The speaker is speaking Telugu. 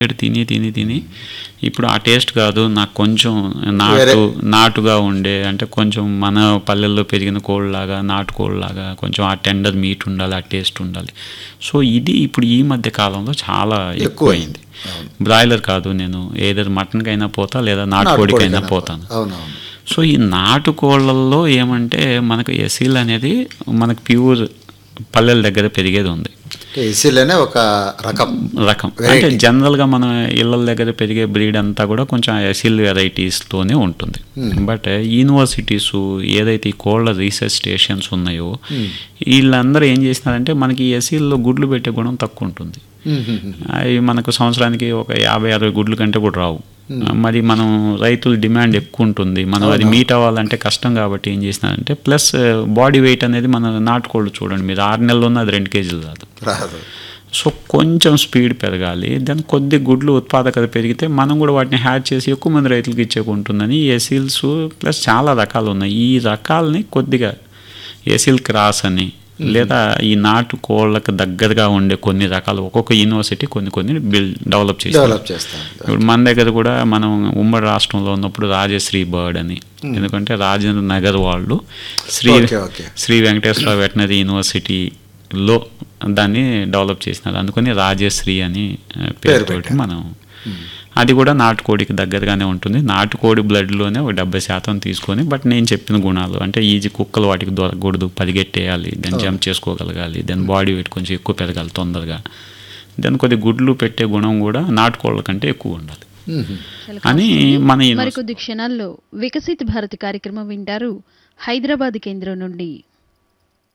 ఇక్కడ తిని తిని తిని ఇప్పుడు ఆ టేస్ట్ కాదు నాకు కొంచెం నాటు నాటుగా ఉండే అంటే కొంచెం మన పల్లెల్లో పెరిగిన కోళ్ళలాగా నాటు కోళ్ళలాగా కొంచెం ఆ టెండర్ మీట్ ఉండాలి ఆ టేస్ట్ ఉండాలి సో ఇది ఇప్పుడు ఈ మధ్య కాలంలో చాలా ఎక్కువైంది బ్రాయిలర్ కాదు నేను ఏదైనా మటన్కైనా పోతా లేదా నాటుకోడికైనా పోతాను అవునవును సో ఈ నాటు కోళ్ళల్లో ఏమంటే మనకు ఎసీల్ అనేది మనకు ప్యూర్ పల్లెల దగ్గర పెరిగేది ఉంది ఏసీలోనే ఒక రకం రకం అంటే జనరల్గా మన ఇళ్ళ దగ్గర పెరిగే బ్రీడ్ అంతా కూడా కొంచెం ఎసిల్ వెరైటీస్తోనే ఉంటుంది బట్ యూనివర్సిటీస్ ఏదైతే ఈ కోళ్ళ రీసెర్చ్ స్టేషన్స్ ఉన్నాయో వీళ్ళందరూ ఏం చేసినారంటే మనకి ఎసిల్లో గుడ్లు పెట్టే గుణం తక్కువ ఉంటుంది అవి మనకు సంవత్సరానికి ఒక యాభై అరవై గుడ్లు కంటే కూడా రావు మరి మనం రైతుల డిమాండ్ ఎక్కువ ఉంటుంది మనం అది మీట్ అవ్వాలంటే కష్టం కాబట్టి ఏం చేసినారంటే ప్లస్ బాడీ వెయిట్ అనేది మన నాటుకోళ్ళు చూడండి మీరు ఆరు నెలల్లో అది రెండు కేజీలు రాదు రాదు సో కొంచెం స్పీడ్ పెరగాలి దాని కొద్ది గుడ్లు ఉత్పాదకత పెరిగితే మనం కూడా వాటిని హ్యాచ్ చేసి ఎక్కువ మంది రైతులకు ఇచ్చేకుంటుందని ఎసిల్స్ ప్లస్ చాలా రకాలు ఉన్నాయి ఈ రకాలని కొద్దిగా ఎసిల్ క్రాస్ అని లేదా ఈ నాటు కోళ్ళకు దగ్గరగా ఉండే కొన్ని రకాలు ఒక్కొక్క యూనివర్సిటీ కొన్ని కొన్ని బిల్డ్ డెవలప్ చేసి డెవలప్ చేస్తాం ఇప్పుడు మన దగ్గర కూడా మనం ఉమ్మడి రాష్ట్రంలో ఉన్నప్పుడు రాజశ్రీ బర్డ్ అని ఎందుకంటే రాజేంద్ర నగర్ వాళ్ళు Sri okay, okay. Sri Venkateswara veterinary యూనివర్సిటీలో దాన్ని డెవలప్ చేసినారు అందుకని రాజశ్రీ అని ఆ, పేరుతోటి మనం అది కూడా నాటుకోడికి దగ్గరగానే ఉంటుంది నాటుకోడి బ్లడ్లోనే ఒక డెబ్బై శాతం తీసుకొని బట్ నేను చెప్పిన గుణాలు అంటే ఈజీ కుక్కలు వాటికి దొరకకూడదు పరిగెట్టేయాలి దాన్ని జంప్ చేసుకోగలగాలి దాని బాడీ వెయిట్ కొంచెం ఎక్కువ పెరగాలి తొందరగా దాని కొద్ది గుడ్లు పెట్టే గుణం కూడా నాటుకోళ్ళ కంటే ఎక్కువ ఉండాలి అని మన యూనివర్సిటీ మరికొద్ది క్షణాల్లో వికసిత్ భారత్ కార్యక్రమం వింటారు హైదరాబాద్ కేంద్రం నుండి